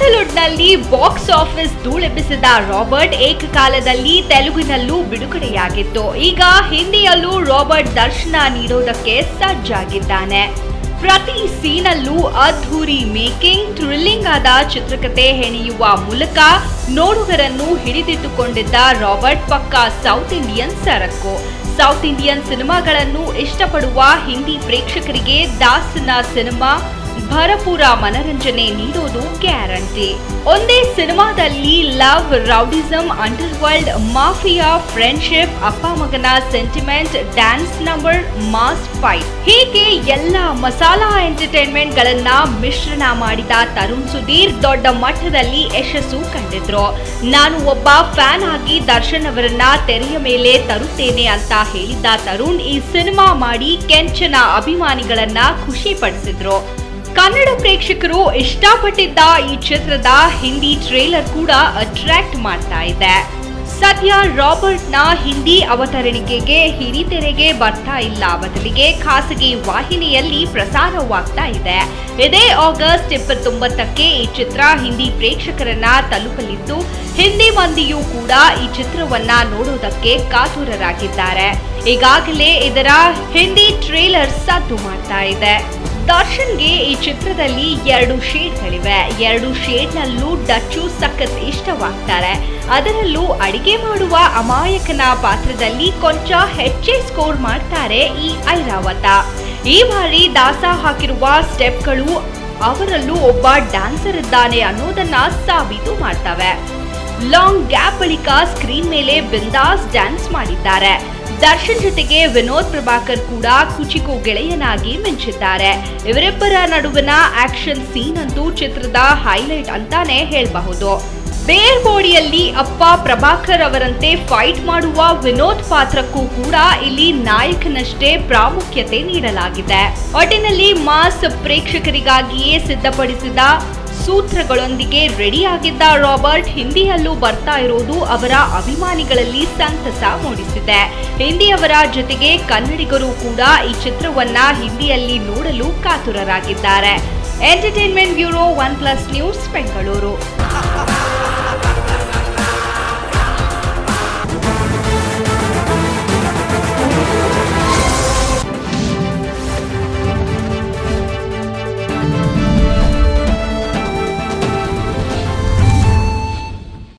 ಸ್ಯಾಂಡಲ್ವುಡ್ನಲ್ಲಿ box office ಧೂಳೆಬ್ಬಿಸಿದ Robert ಏಕಕಾಲದಲ್ಲಿ ತೆಲುಗಿನಲ್ಲೂ ಬಿಡುಗಡೆಯಾಗಿತ್ತು ಈಗ ಹಿಂದಿಯಲ್ಲೂ ರಾಬರ್ಟ್ ದರ್ಶನ ನೀಡೋದಕ್ಕೆ ಸಜ್ಜಾಗಿದ್ದಾನೆ ಪ್ರತಿ ಸೀನಲ್ಲೂ ಅದ್ಧೂರಿ ಮೇಕಿಂಗ್ ಥ್ರಿಲ್ಲಿಂಗ್ ಆದ ಚಿತ್ರಕಥೆ ಹೆಣೆಯುವ ಮೂಲಕ ನೋಡುಗರನ್ನು ಹಿಡಿದಿಟ್ಟುಕೊಂಡಿದ್ದ ರಾಬರ್ಟ್ ಪಕ್ಕಾ ಸೌತ್ ಇಂಡಿಯನ್ ಸರಕು ಸೌತ್ ಇಂಡಿಯನ್ ಸಿನಿಮಾಗಳನ್ನು ಇಷ್ಟಪಡುವ ಹಿಂದಿ ಪ್ರೇಕ್ಷಕರಿಗೆ ದಾಸ್ನ ಸಿನಿಮಾ ಭರಪೂರ ಮನರಂಜನೆ ನೀಡೋದು ಗ್ಯಾರಂಟಿ ಒಂದೇ ಸಿನಿಮಾದಲ್ಲಿ love rowdyism underworld mafia friendship ಅಪ್ಪ ಮಗನ sentiment dance number mass fight ಹೀಗೆ ಎಲ್ಲ ಮಸಾಲಾ ಎಂಟರ್ಟೈನ್ಮೆಂಟ್ ಗಳನ್ನ ಮಿಶ್ರಣ ಮಾಡಿದ ತರುಣ್ ಸುಧೀರ್ ದೊಡ್ಡ ಮಟ್ಟದಲ್ಲಿ ಯಶಸ್ಸು ಕಂಡಿದ್ರು ನಾನು ಒಬ್ಬ ಫ್ಯಾನ್ ಆಗಿ ದರ್ಶನ್ ಅವರನ್ನ ತೆರೆಯ ಮೇಲೆ ತರುತ್ತೇನೆ ಅಂತ ಹೇಳಿದ್ದ ತರುಣ್ ಈ ಸಿನಿಮಾ ಮಾಡಿ ಕೆಂಚನ ಅಭಿಮಾನಿಗಳನ್ನ ಖುಷಿ ಪಡಿಸಿದ್ರು ಕನ್ನಡ ಪ್ರೇಕ್ಷಕರು ಇಷ್ಟಪಟ್ಟಿದ್ದ ಈ ಚಿತ್ರದ ಹಿಂದಿ ಟ್ರೇಲರ್ ಕೂಡ ಅಟ್ರಾಕ್ಟ್ ಮಾಡ್ತಾ ಇದೆ ಸದ್ಯ ರಾಬರ್ಟ್ನ ಹಿಂದಿ ಅವತರಣಿಕೆಗೆ ಹಿರಿತೆರೆಗೆ ಬರ್ತಾ ಇಲ್ಲ ಬದಲಿಗೆ ಖಾಸಗಿ ವಾಹಿನಿಯಲ್ಲಿ ಪ್ರಸಾರವಾಗ್ತಾ ಇದೆ ಇದೇ ಆಗಸ್ಟ್ ಇಪ್ಪತ್ತೊಂಬತ್ತಕ್ಕೆ ಈ ಚಿತ್ರ ಹಿಂದಿ ಪ್ರೇಕ್ಷಕರನ್ನ ತಲುಪಲಿದ್ದು ಹಿಂದಿ ಮಂದಿಯೂ ಕೂಡ ಈ ಚಿತ್ರವನ್ನ ನೋಡೋದಕ್ಕೆ ಕಾತುರರಾಗಿದ್ದಾರೆ ಈಗಾಗಲೇ ಇದರ ಹಿಂದಿ ಟ್ರೇಲರ್ ಸದ್ದು ಮಾಡ್ತಾ ಇದೆ ದರ್ಶನ್ಗೆ ಈ ಚಿತ್ರದಲ್ಲಿ ಎರಡು ಶೇಡ್ಗಳಿವೆ ಎರಡು ಶೇಡ್ನಲ್ಲೂ ಡಚ್ಚು ಸಖತ್ ಇಷ್ಟವಾಗ್ತಾರೆ ಅದರಲ್ಲೂ ಅಡಿಗೆ ಮಾಡುವ ಅಮಾಯಕನ ಪಾತ್ರದಲ್ಲಿ ಕೊಂಚ ಹೆಚ್ಚೇ ಸ್ಕೋರ್ ಮಾಡ್ತಾರೆ ಈ ಐರಾವತ ಈ ಬಾರಿ ದಾಸ ಹಾಕಿರುವ ಸ್ಟೆಪ್ಗಳು ಅವರಲ್ಲೂ ಒಬ್ಬ ಡ್ಯಾನ್ಸರ್ ಇದ್ದಾನೆ ಅನ್ನೋದನ್ನ ಸಾಬೀತು ಮಾಡ್ತವೆ ಲಾಂಗ್ ಗ್ಯಾಪ್ ಬಳಿಕ ಸ್ಕ್ರೀನ್ ಮೇಲೆ ಬಿಂದಾಸ್ ಡ್ಯಾನ್ಸ್ ಮಾಡಿದ್ದಾರೆ ದರ್ಶನ್ ಜೊತೆಗೆ ವಿನೋದ್ ಪ್ರಭಾಕರ್ ಕೂಡ ಕುಚಿಕು ಗೆಳೆಯನಾಗಿ ಮಿಂಚಿದ್ದಾರೆ ಇವರಿಬ್ಬರ ನಡುವಿನ ಆಕ್ಷನ್ ಸೀನ್ ಅಂತೂ ಚಿತ್ರದ ಹೈಲೈಟ್ ಅಂತಾನೆ ಹೇಳಬಹುದು ಬೇರ್ ಬಾಡಿಯಲ್ಲಿ ಅಪ್ಪ ಪ್ರಭಾಕರ್ ಅವರಂತೆ ಫೈಟ್ ಮಾಡುವ ವಿನೋದ್ ಪಾತ್ರಕ್ಕೂ ಕೂಡ ಇಲ್ಲಿ ನಾಯಕನಷ್ಟೇ ಪ್ರಾಮುಖ್ಯತೆ ನೀಡಲಾಗಿದೆ ಒಟ್ಟಿನಲ್ಲಿ ಮಾಸ್ ಪ್ರೇಕ್ಷಕರಿಗಾಗಿಯೇ ಸಿದ್ಧಪಡಿಸಿದ ಸೂತ್ರಗಳೊಂದಿಗೆ ರೆಡಿಯಾಗಿದ್ದ ರಾಬರ್ಟ್ ಹಿಂದಿಯಲ್ಲೂ ಬರ್ತಾ ಇರೋದು ಅವರ ಅಭಿಮಾನಿಗಳಲ್ಲಿ ಸಂತಸ ಮೂಡಿಸಿದೆ ಹಿಂದಿಯವರ ಜೊತೆಗೆ ಕನ್ನಡಿಗರು ಕೂಡ ಈ ಚಿತ್ರವನ್ನ ಹಿಂದಿಯಲ್ಲಿ ನೋಡಲು ಕಾತುರರಾಗಿದ್ದಾರೆ entertainment bureau one plus news Bengaluru